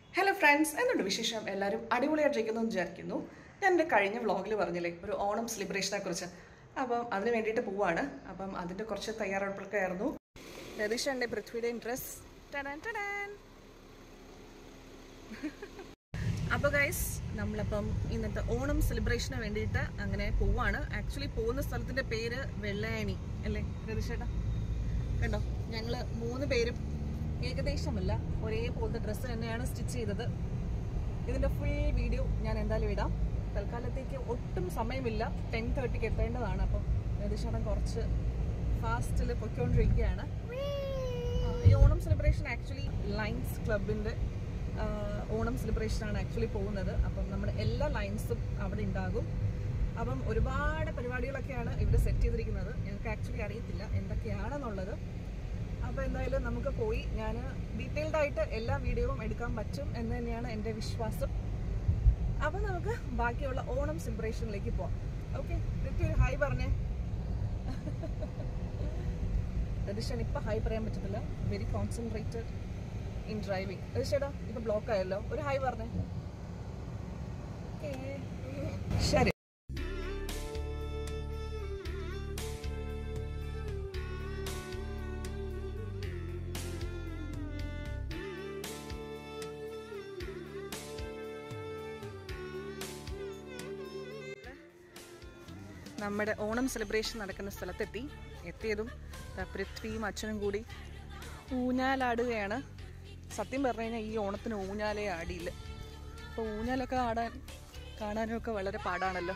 Hello friends എന്തുണ്ട് വിശേഷം എല്ലാവരും അടിപൊളിയായിട്ടിരിക്കുന്നു എന്ന് വിചാരിക്കുന്നു ഞാൻ എൻ്റെ കഴിഞ്ഞ വ്ളോഗിൽ പറഞ്ഞില്ലേ ഒരു ഓണം സെലിബ്രേഷനെ കുറിച്ച് അപ്പം അതിന് വേണ്ടിയിട്ട് പോവാണ് അപ്പം അതിൻ്റെ കുറച്ച് തയ്യാറെടുപ്പൊക്കെ ആയിരുന്നു രതീഷൻ്റെ പൃഥ്വിയുടെ ഡ്രസ് അപ്പോൾ ഗൈസ് നമ്മളപ്പം ഇന്നത്തെ ഓണം സെലിബ്രേഷന് വേണ്ടിയിട്ട് അങ്ങനെ പോവാണ് ആക്ച്വലി പോകുന്ന സ്ഥലത്തിൻ്റെ പേര് വെള്ളയാണി അല്ലേ രതീഷേട്ടാ കണ്ടോ ഞങ്ങൾ മൂന്ന് പേരും ഏകദേശമല്ല ഒരേപോലത്തെ ഡ്രസ്സ് തന്നെയാണ് സ്റ്റിച്ച് ചെയ്തത് ഇതിൻ്റെ ഫുൾ വീഡിയോ ഞാൻ എന്തായാലും ഇടാം തൽക്കാലത്തേക്ക് ഒട്ടും സമയമില്ല ടെൻ തേർട്ടിക്ക് എത്തേണ്ടതാണ് അപ്പം രതീഷേട്ടൻ കുറച്ച് ഫാസ്റ്റിൽ പൊയ്ക്കൊണ്ടിരിക്കുകയാണ് ആ, ഈ ഓണം സെലിബ്രേഷൻ ആക്ച്വലി ലൈൻസ് ക്ലബിൻ്റെ ഓണം സെലിബ്രേഷനാണ് ആക്ച്വലി പോകുന്നത് അപ്പം നമ്മുടെ എല്ലാ ലൈൻസും അവിടെ ഉണ്ടാകും അപ്പം ഒരുപാട് പരിപാടികളൊക്കെയാണ് ഇവിടെ സെറ്റ് ചെയ്തിരിക്കുന്നത് ഞങ്ങൾക്ക് ആക്ച്വലി അറിയത്തില്ല എന്തൊക്കെയാണെന്നുള്ളത് അപ്പോൾ എന്തായാലും നമുക്ക് പോയി ഞാൻ ഡീറ്റെയിൽഡ് ആയിട്ട് എല്ലാ വീഡിയോയും എടുക്കാൻ പറ്റും എന്ന് തന്നെയാണ് എൻ്റെ വിശ്വാസം അപ്പം നമുക്ക് ബാക്കിയുള്ള ഓണം സെലിബ്രേഷനിലേക്ക് പോവാം ഓക്കെ പൃഥ്വി ഒരു ഹായ് പറഞ്ഞേ രതീഷൻ ഇപ്പം ഹായ് പറയാൻ പറ്റത്തില്ല വെരി കോൺസെൻട്രേറ്റഡ് ഇൻ ഡ്രൈവിംഗ് രതീഷേടാ ഇപ്പം ബ്ലോക്ക് ആയല്ലോ ഒരു ഹായ് പറഞ്ഞേ Okay. ശരി നമ്മുടെ ഓണം സെലിബ്രേഷൻ നടക്കുന്ന സ്ഥലത്തെത്തി എത്തിയതും ദാ പൃഥ്വിയും അച്ഛനും കൂടി ഊഞ്ഞാലാടുകയാണ് സത്യം പറഞ്ഞു കഴിഞ്ഞാൽ ഈ ഓണത്തിന് ഊഞ്ഞാലേ ആടിയില്ല അപ്പോൾ ഊഞ്ഞാലൊക്കെ ആടാൻ കാണാനും ഒക്കെ വളരെ പാടാണല്ലോ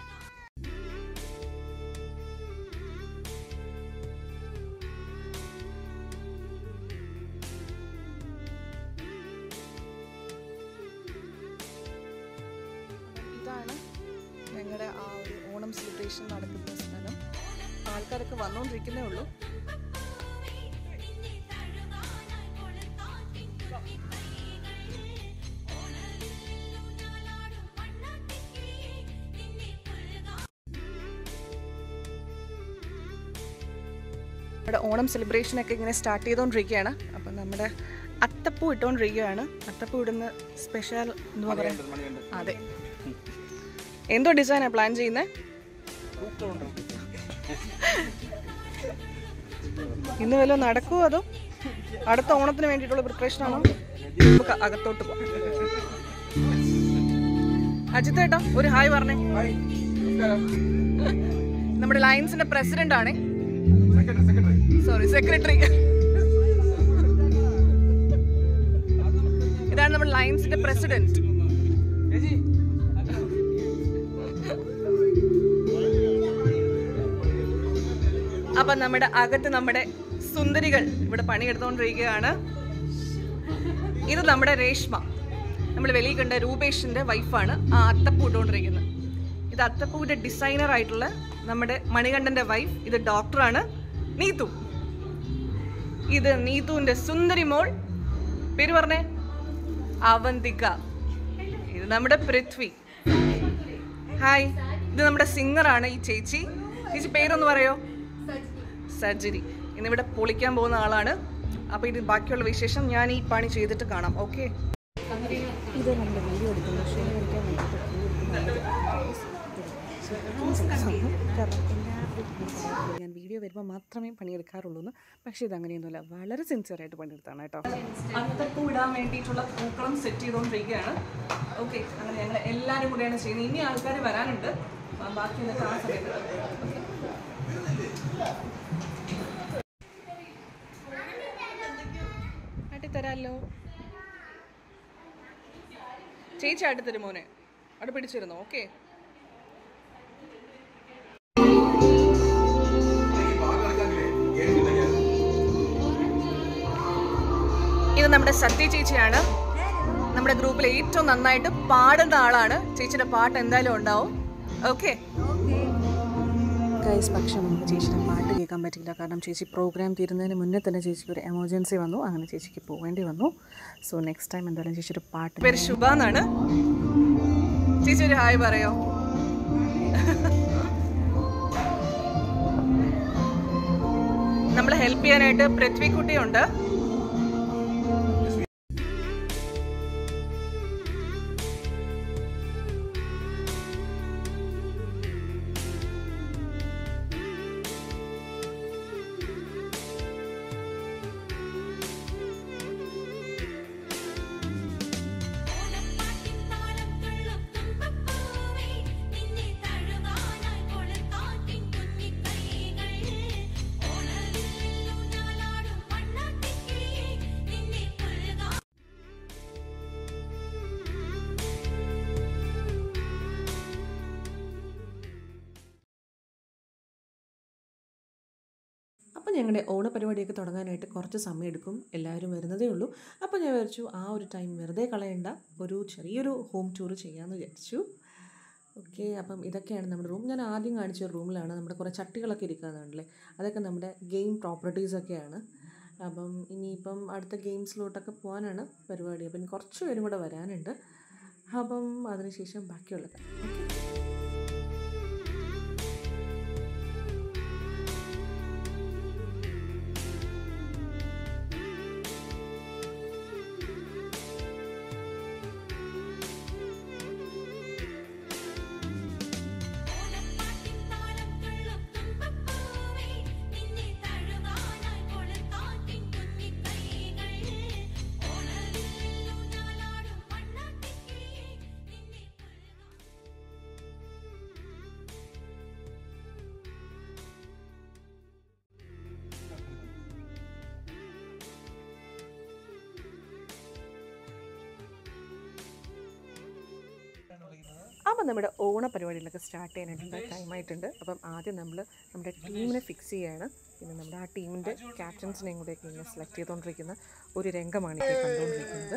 ഇതാണ് ഞങ്ങളുടെ ആ ഒരു ഓണം സെലിബ്രേഷൻ നടക്കുന്ന സ്ഥലം ആൾക്കാരൊക്കെ വന്നുകൊണ്ടിരിക്കുന്നേ ഉള്ളൂ നമ്മുടെ ഓണം സെലിബ്രേഷനൊക്കെ ഇങ്ങനെ സ്റ്റാർട്ട് ചെയ്തുകൊണ്ടിരിക്കുകയാണ് അപ്പം നമ്മുടെ അത്തപ്പൂ ഇട്ടുകൊണ്ടിരിക്കുകയാണ് അത്തപ്പൂ ഇടുന്ന സ്പെഷ്യൽ എന്തുവാ പറയുക അതെ എന്തോ ഡിസൈനാണ് പ്ലാൻ ചെയ്യുന്നത് ഇന്ന് വല്ലതും നടക്കുമോ അതോ അടുത്ത ഓണത്തിന് വേണ്ടിയിട്ടുള്ള പ്രിപ്പറേഷൻ ആണോ നമുക്ക് അകത്തോട്ട് പോവാം അജിത്ത് ഏട്ടാ ഒരു ഹായ് പറഞ്ഞേ നമ്മുടെ ലയൻസിന്റെ പ്രസിഡന്റ് ആണ് സോറി സെക്രട്ടറി ഇതാണ് നമ്മുടെ ലയൻസിന്റെ പ്രസിഡന്റ് അപ്പൊ നമ്മുടെ അകത്ത് നമ്മുടെ സുന്ദരികൾ ഇവിടെ പണിയെടുത്തുകൊണ്ടിരിക്കുകയാണ് ഇത് നമ്മുടെ രേഷ്മ നമ്മൾ വെളിയിൽ കണ്ട രൂപേഷിന്റെ വൈഫാണ് ആ അത്തപ്പൂ ഇട്ടുകൊണ്ടിരിക്കുന്നത് ഇത് അത്തപ്പൂവിന്റെ ഡിസൈനർ ആയിട്ടുള്ള നമ്മുടെ മണികണ്ഠന്റെ വൈഫ് ഇത് ഡോക്ടറാണ് നീതു ഇത് നീതുവിന്റെ സുന്ദരി മോൾ പേര് പറഞ്ഞേ അവന്തിക ഇത് നമ്മുടെ പൃഥ്വി ഹായ് ഇത് നമ്മുടെ സിംഗറാണ് ഈ ചേച്ചി ചേച്ചി പേരൊന്ന് പറയോ സർജറി ഇന്നിവിടെ പൊളിക്കാൻ പോകുന്ന ആളാണ് അപ്പോൾ ഇത് ബാക്കിയുള്ള വിശേഷം ഞാൻ ഈ പണി ചെയ്തിട്ട് കാണാം ഓക്കെ ഇത് നമ്മുടെ വീഡിയോ എടുക്കുന്ന ഷോ കളിക്കാൻ ഞാൻ വീഡിയോ വരുമ്പോൾ മാത്രമേ പണിയെടുക്കാറുള്ളൂ എന്ന് പക്ഷേ ഇത് അങ്ങനെയൊന്നുമില്ല വളരെ സിൻസിയറായിട്ട് പണിയെടുത്താണ് കേട്ടോ അത്തപ്പൂ ഇടാൻ വേണ്ടിയിട്ടുള്ള പൂക്കളം സെറ്റ് ചെയ്തുകൊണ്ടിരിക്കുകയാണ് ഓക്കെ അങ്ങനെ ഞങ്ങൾ എല്ലാവരും കൂടെയാണ് ചെയ്യുന്നത് ഇനി ആൾക്കാർ വരാനുണ്ട് ആ, ബാക്കി എന്നിട്ട് ആ സമയത്ത് ആട്ടിത്തരാമല്ലോ ചേച്ചി ആട്ടിത്തരും മോനെ അവിടെ പിടിച്ചിരുന്നു ഓക്കെ ഇത് നമ്മുടെ സത്യ ചേച്ചിയാണ് നമ്മുടെ ഗ്രൂപ്പിൽ ഏറ്റവും നന്നായിട്ട് പാടുന്ന ആളാണ് ചേച്ചിയുടെ പാട്ട് എന്തായാലും ഉണ്ടാവും ഓക്കെ ഗൈസ് പക്ഷെ നമുക്ക് ചേച്ചിയുടെ പാട്ട് കേൾക്കാൻ പറ്റില്ല കാരണം ചേച്ചി പ്രോഗ്രാം തീരുന്നതിന് മുന്നേ തന്നെ ചേച്ചിക്ക് ഒരു എമർജൻസി വന്നു അങ്ങനെ ചേച്ചിക്ക് പോകേണ്ടി വന്നു സോ നെക്സ്റ്റ് ടൈം എന്തായാലും ചേച്ചിയുടെ പാട്ട് പേര് ശുഭ എന്നാണ് ചേച്ചി ഒരു ഹായ് പറയോ നമ്മളെ ഹെൽപ്പ് ചെയ്യാനായിട്ട് പൃഥ്വിക്കുട്ടിയുണ്ട് ഞങ്ങളുടെ ഓണപരിപാടിയൊക്കെ തുടങ്ങാനായിട്ട് കുറച്ച് സമയം എടുക്കും എല്ലാവരും വരുന്നതേ ഉള്ളൂ അപ്പോൾ ഞാൻ വിചാരിച്ചു ആ ഒരു ടൈം വെറുതെ കളയണ്ട ഒരു ചെറിയൊരു ഹോം ടൂർ ചെയ്യാമെന്ന് വിചാരിച്ചു ഓക്കെ അപ്പം ഇതൊക്കെയാണ് നമ്മുടെ റൂം ഞാൻ ആദ്യം കാണിച്ച ഒരു റൂമിലാണ് നമ്മുടെ കുറേ ചട്ടികളൊക്കെ ഇരിക്കുന്നതാണല്ലേ അതൊക്കെ നമ്മുടെ ഗെയിം പ്രോപ്പർട്ടീസൊക്കെയാണ് അപ്പം ഇനിയിപ്പം അടുത്ത ഗെയിംസിലോട്ടൊക്കെ പോകാനാണ് പരിപാടി അപ്പം ഇനി കുറച്ച് പേരും കൂടെ വരാനുണ്ട് അപ്പം അതിനുശേഷം ബാക്കിയുള്ളത് ഓണപ്പാട്ടിൻ താളം തുള്ളും തുമ്പപ്പൂവേ നിന്നെ തഴുകാനായി കൊളുത്താറ്റിൻ കുഞ്ഞിക്കൈകൾ ഓണവില്ലൂഞ്ഞാലാടും വണ്ണാട്ടിക്കിളിയേ നിന്നെ കൊള്ളുവാൻ അപ്പം നമ്മുടെ ഓണ പരിപാടികളൊക്കെ സ്റ്റാർട്ട് ചെയ്യാനായിട്ടുള്ള ടൈമായിട്ടുണ്ട് അപ്പം ആദ്യം നമ്മൾ നമ്മുടെ ടീമിനെ ഫിക്സ് ചെയ്യാണ് പിന്നെ നമ്മുടെ ആ ടീമിൻ്റെ ക്യാപ്റ്റൻസിനെയും കൂടെയൊക്കെ ഇങ്ങനെ സെലക്ട് ചെയ്തുകൊണ്ടിരിക്കുന്ന ഒരു രംഗമാണ് ഇപ്പോൾ കണ്ടുകൊണ്ടിരിക്കുന്നത്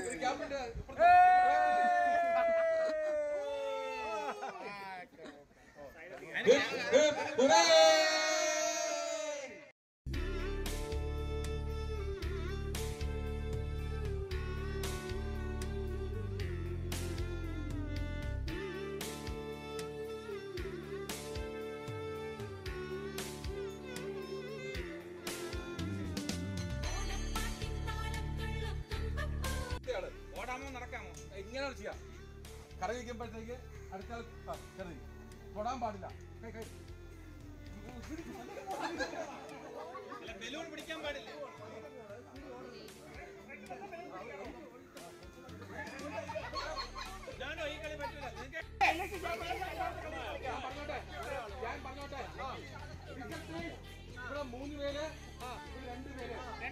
ഓണപ്പാട്ടിൻ താളം തുള്ളും തുമ്പപ്പൂവേ ആള്. ഓടാമോ നടക്കാമോ ഇങ്ങനെ ചെയ്യാം കറി വയ്ക്കുമ്പോഴത്തേക്ക് അടുത്ത ആൾ ആ, കറി തൊടാൻ പാടില്ല കൈ കൈ ബലൂൺ പിടിക്കാൻ പാടില്ല ഞാനോ ഈ കളി പറ്റില്ല നിങ്ങൾക്ക് ഞാൻ പറഞ്ഞോട്ടെ ഞാൻ പറഞ്ഞോട്ടെ ആ Cricket team, ഇവിടെ മൂന്ന് പേര് ആ ഇവിടെ രണ്ട് പേര്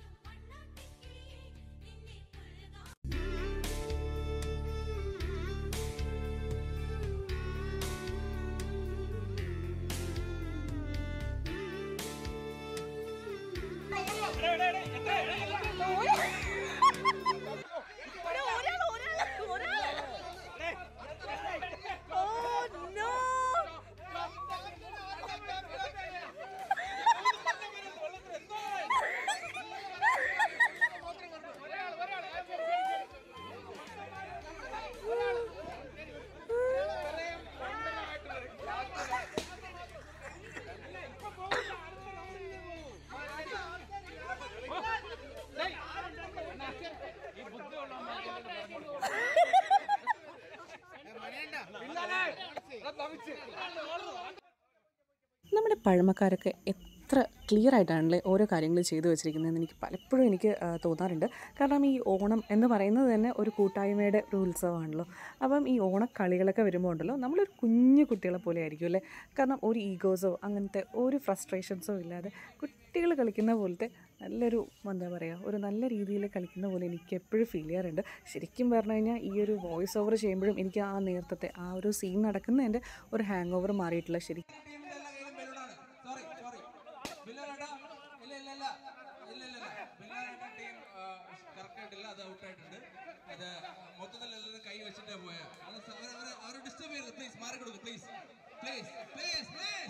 നമ്മുടെ പഴമക്കാരൊക്കെ എത്ര ക്ലിയർ ആയിട്ടാണല്ലേ ഓരോ കാര്യങ്ങൾ ചെയ്തു വെച്ചിരിക്കുന്നതെന്ന് എനിക്ക് പലപ്പോഴും എനിക്ക് ആ, തോന്നാറുണ്ട് കാരണം ഈ ഓണം എന്ന് പറയുന്നത് തന്നെ ഒരു കൂട്ടായ്മയുടെ ഒരു ഉത്സവമാണല്ലോ അപ്പം ഈ ഓണക്കളികളൊക്കെ വരുമ്പോൾ ഉണ്ടല്ലോ നമ്മളൊരു കുഞ്ഞു കുട്ടികളെ പോലെ ആയിരിക്കും അല്ലേ കാരണം ഒരു ഈഗോസോ അങ്ങനത്തെ ഒരു ഫ്രസ്ട്രേഷൻസോ ഇല്ലാതെ കുട്ടികൾ കളിക്കുന്ന പോലത്തെ നല്ലൊരു എന്താ പറയുക ഒരു നല്ല രീതിയിൽ കളിക്കുന്ന പോലെ എനിക്ക് എപ്പോഴും ഫീൽ ചെയ്യാറുണ്ട് ശരിക്കും പറഞ്ഞു കഴിഞ്ഞാൽ ഈ ഒരു വോയിസ് ഓവർ ചെയ്യുമ്പോഴും എനിക്ക് ആ നേരത്തെ ആ ഒരു സീൻ നടക്കുന്നതിൻ്റെ ഒരു ഹാങ് ഓവർ മാറിയിട്ടില്ല ശരി ടീമിന്റെ എല്ലാ കയ്യിലും ബലൂണാണ് സോറി സോറി ബില്ലാലേട്ടാ ഇല്ല ഇല്ല ഇല്ല ഇല്ല ഇല്ല ഇല്ല ബില്ലാലേട്ട ടീം കറക്റ്റ് ആയിട്ടില്ല അത് ഔട്ട് ആയിട്ടുണ്ട് അത് മൊത്തത്തിൽ എല്ലാവരും കൈ വെച്ചിട്ട് പോയ അത് സ- അവരെ അവരെ അവരെ ഡിസ്റ്റർബ് ചെയ്യരുത് പ്ലീസ് മാറി കൊടുക്കും please please please please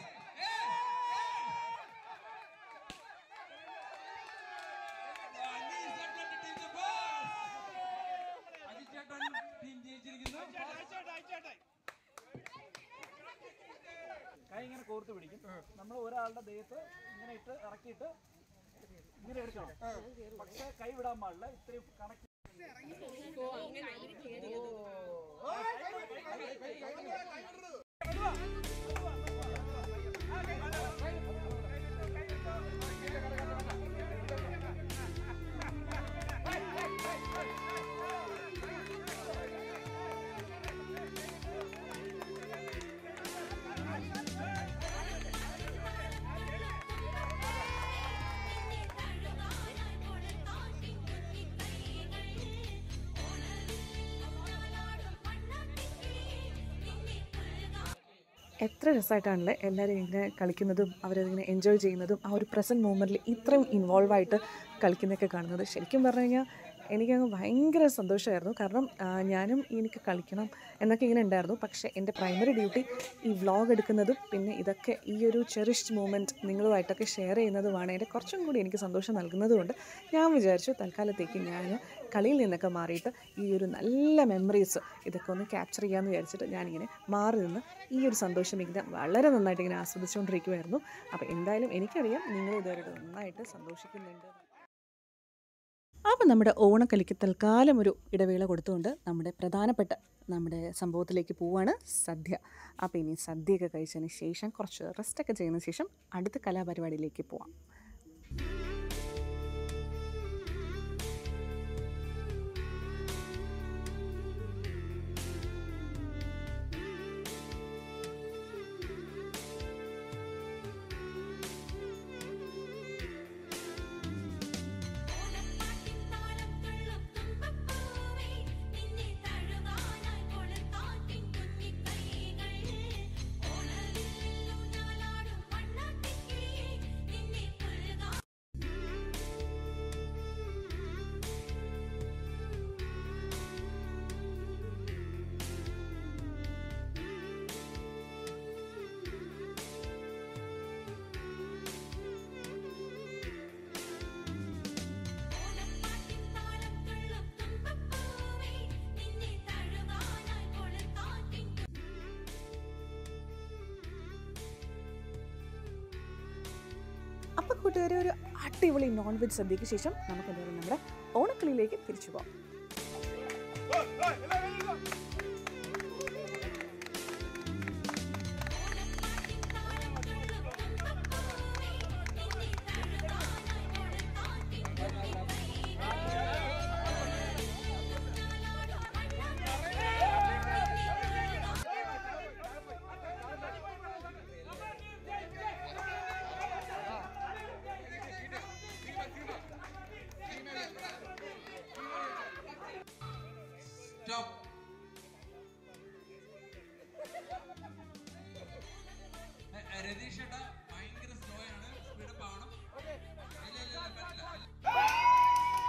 team ജയിച്ചിരിക്കുന്നു കൈ ഇങ്ങനെ കോർത്ത് പിടിക്കും നമ്മൾ ഒരാളുടെ ദേഹത്ത് ഇങ്ങനെ ഇട്ട് ഇറക്കിയിട്ട് ഇങ്ങനെ എടുക്കണം പക്ഷെ കൈ വിടാൻ പാടില്ല ഇത്രയും കണക്ട് നിന്നെ തഴുകാനായി കൊളുത്താറ്റിൻ കുഞ്ഞിക്കൈകൾ ഓണവില്ലൂഞ്ഞാലാടും എത്ര രസമായിട്ടാണല്ലേ എല്ലാവരും ഇങ്ങനെ കളിക്കുന്നതും അവരതിങ്ങനെ എൻജോയ് ചെയ്യുന്നതും ആ ഒരു പ്രസൻറ്റ് മൂമെൻറ്റിൽ ഇത്രയും ഇൻവോൾവ് ആയിട്ട് കളിക്കുന്നതൊക്കെ കാണുന്നത് ശരിക്കും പറഞ്ഞു കഴിഞ്ഞാൽ എനിക്കങ്ങ് ഭയങ്കര സന്തോഷമായിരുന്നു കാരണം ആ, ഞാനും എനിക്ക് കളിക്കണം എന്നൊക്കെ ഇങ്ങനെ ഉണ്ടായിരുന്നു പക്ഷേ എൻ്റെ പ്രൈമറി ഡ്യൂട്ടി ഈ വ്ളോഗ് എടുക്കുന്നതും പിന്നെ ഇതൊക്കെ ഈ ഒരു ചെറിഷ്ഡ് മൂമെൻറ്റ് നിങ്ങളുമായിട്ടൊക്കെ ഷെയർ ചെയ്യുന്നതുമാണ് എൻ്റെ കുറച്ചും കൂടി എനിക്ക് സന്തോഷം നൽകുന്നതുകൊണ്ട് ഞാൻ വിചാരിച്ചു തൽക്കാലത്തേക്ക് ഞാൻ കളിയിൽ നിന്നൊക്കെ മാറിയിട്ട് ഈ ഒരു നല്ല മെമ്മറീസ് ഇതൊക്കെ ഒന്ന് ക്യാപ്ചർ ചെയ്യാമെന്ന് വിചാരിച്ചിട്ട് ഞാനിങ്ങനെ മാറി നിന്ന് ഈ ഒരു സന്തോഷം ഇങ്ങനെ വളരെ നന്നായിട്ട് ഇങ്ങനെ ആസ്വദിച്ചുകൊണ്ടിരിക്കുമായിരുന്നു അപ്പോൾ എന്തായാലും എനിക്കറിയാം നിങ്ങൾ ഇതുവരെ നന്നായിട്ട് സന്തോഷിക്കുന്നുണ്ട് അപ്പം നമ്മുടെ ഓണക്കളിക്ക് തൽക്കാലം ഒരു ഇടവേള കൊടുത്തുകൊണ്ട് നമ്മുടെ പ്രധാനപ്പെട്ട നമ്മുടെ സംഭവത്തിലേക്ക് പോവാണ് സദ്യ അപ്പോൾ ഇനി സദ്യയൊക്കെ കഴിച്ചതിന് ശേഷം കുറച്ച് റെസ്റ്റൊക്കെ ചെയ്യുന്നതിന് ശേഷം അടുത്ത കലാപരിപാടിയിലേക്ക് പോവാം ഓണപ്പാട്ടിൻ താളം തുള്ളും തുമ്പപ്പൂവേ നിന്നെ തഴുകാനായി കൊളുത്താട്ടിൻ കുഞ്ഞിക്കൈകൾ ഓണവില്ലൂഞ്ഞാലാടും വണ്ണാട്ടിക്കിളിയേ നിന്നെ പുൽകാൻ ഓണപ്പാട്ടിൻ താളം തുള്ളും തുമ്പപ്പൂവേ നിന്നെ തഴുകാനായി കൊളുത്താട്ടിൻ അപ്പോൾ കൂട്ടുകാരെ ഒരു അടിപൊളി നോൺ വെജ് സദ്യയ്ക്ക് ശേഷം നമുക്ക് എന്തായാലും നമ്മുടെ ഓണക്കളിയിലേക്ക് തിരിച്ചു പോകാം സ്റ്റോപ്പ് രതീഷ് ഏട്ടാ ഭയങ്കര സ്ലോ ആണ് സ്പീഡപ്പ് ആവണം ഇല്ല ഇല്ല ഇല്ല പറ്റില്ല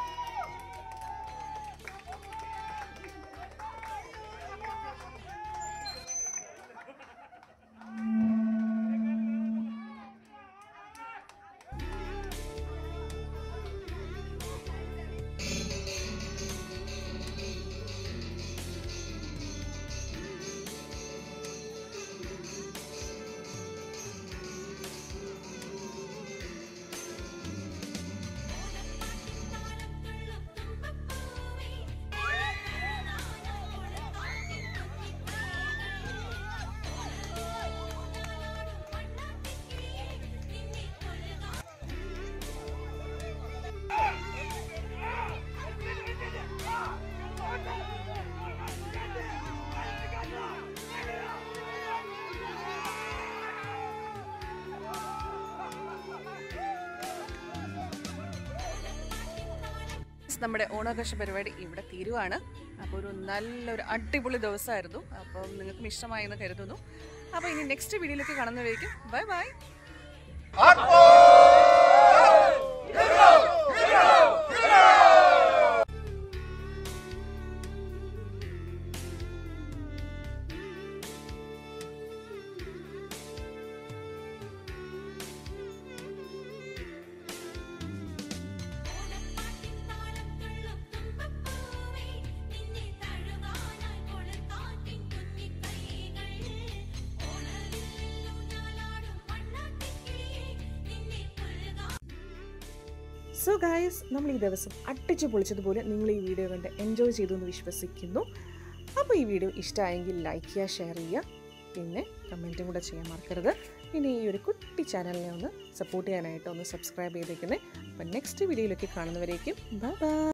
നമ്മുടെ ഓണാഘോഷ പരിപാടി ഇവിടെ തീരുവാണ് അപ്പോൾ ഒരു നല്ലൊരു അടിപൊളി ദിവസമായിരുന്നു അപ്പം നിങ്ങൾക്കും ഇഷ്ടമായി എന്ന് കരുതുന്നു അപ്പോൾ ഇനി നെക്സ്റ്റ് വീഡിയോയിലേക്ക് കാണുന്നവരേക്കും ബൈ ബൈ ഓണപ്പാട്ടിൻ താളം തുള്ളും തുമ്പപ്പൂവേ നിന്നെ തഴുകാനായി കൊളുത്താട്ടിൻ കുഞ്ഞിക്കൈകൾ ഓണവില്ലൂഞ്ഞാലാടും വണ്ണാട്ടിക്കിളിയേ നിന്നെ പുൽകാൻ സോ ഗായ്സ് നമ്മൾ ഈ ദിവസം അട്ടിച്ച് പൊളിച്ചതുപോലെ നിങ്ങൾ ഈ വീഡിയോ കണ്ട് എൻജോയ് ചെയ്തു എന്ന് വിശ്വസിക്കുന്നു അപ്പോൾ ഈ വീഡിയോ ഇഷ്ടമായെങ്കിൽ ലൈക്ക് ചെയ്യുക ഷെയർ ചെയ്യുക പിന്നെ കമൻറ്റും കൂടെ ചെയ്യാൻ മറക്കരുത് പിന്നെ ഈ ഒരു കുട്ടി ചാനലിനെ ഒന്ന് സപ്പോർട്ട് ചെയ്യാനായിട്ട് ഒന്ന് സബ്സ്ക്രൈബ് ചെയ്തേക്കുന്നത് അപ്പം നെക്സ്റ്റ് വീഡിയോയിലൊക്കെ കാണുന്നവരേക്കും ബൈ ബൈ